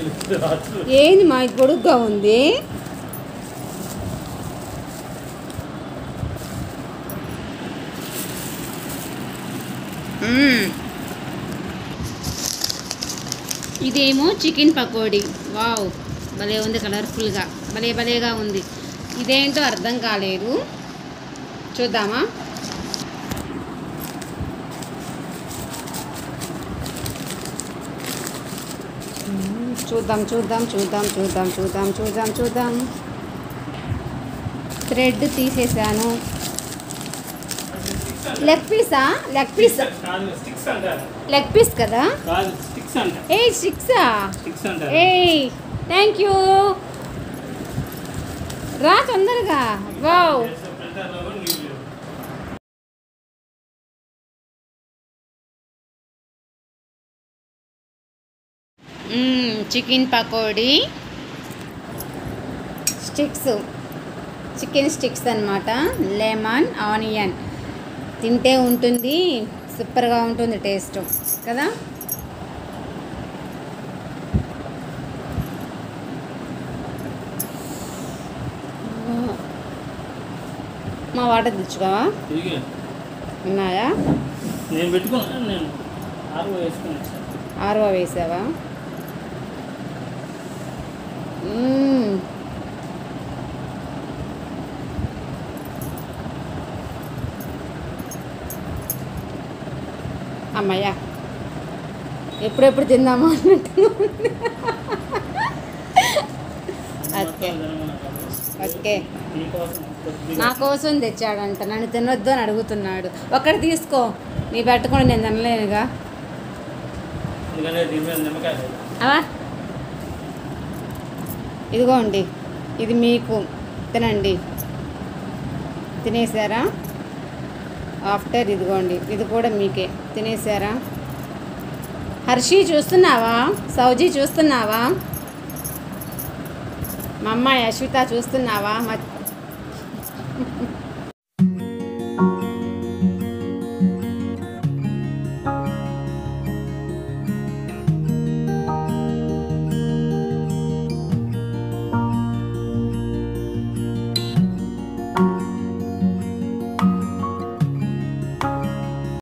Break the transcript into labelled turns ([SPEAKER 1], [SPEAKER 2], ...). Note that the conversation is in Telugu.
[SPEAKER 1] ఏంది మా ఇది పొడుగ్గా ఉంది మ్మ్. ఇదేమో చికెన్ పకోడీ వావ్ భలే ఉంది కలర్ఫుల్గా భలే భలేగా ఉంది ఇదేంటో అర్థం కాలేదు చూద్దామా మ్మ్. చూద్దాం చూద్దాం చూద్దాం చూద్దాం చూద్దాం చూద్దాం చూద్దాం థ్రెడ్ తీసేసాను లెగ్ పీసా లెగ్ పీస్
[SPEAKER 2] కాదు స్టిక్స్ అంటారు
[SPEAKER 1] లెగ్ పీస్ కదా
[SPEAKER 2] కాదు స్టిక్స్ అంటారు
[SPEAKER 1] ఏ సిక్సా
[SPEAKER 2] స్టిక్స్ అంటారు
[SPEAKER 1] ఏ థ్యాంక్ యూ రా తొందరగా వావ్
[SPEAKER 2] ప్రింటర్లో కూడా నీళ్ళు
[SPEAKER 1] chicken pakodi sticks chicken sticks అన్నమాట లెమన్ ఆనియన్ తింటే ఉంటుంది సూపర్గా ఉంటుంది టేస్ట్ కదా మా వాటర్ తెచ్చుకోవా
[SPEAKER 2] తిరిగి
[SPEAKER 1] ఉన్నాయా
[SPEAKER 2] నేను పెట్టుకున్నాను నేను ఆరు వేసుకుని వచ్చాను
[SPEAKER 1] ఆరవ వేసావా మ్మ్. అమ్మయ్యా ఎప్పుడెప్పుడు తిందామా అన్నట్టు ఓకే ఓకే
[SPEAKER 2] నీకోసం కొద్దిగా
[SPEAKER 1] నా కోసం తెచ్చాడంట నన్ను తినొద్దు అని అడుగుతున్నాడు ఒక్కటి తీసుకో నీ పెట్టుకుని నేను తినలేనుగా
[SPEAKER 2] ఎందుకంటే దీని మీద నిమ్మకాయ లేదు.
[SPEAKER 1] అవా ఇదిగోండి ఇది మీకు తినండి తినేసారా ఆఫ్టర్ ఇదిగోండి ఇది కూడా మీకే తినేసారా హర్షి చూస్తున్నావా సౌజీ చూస్తున్నావా మా అమ్మాయి అశ్విత చూస్తున్నావా మ-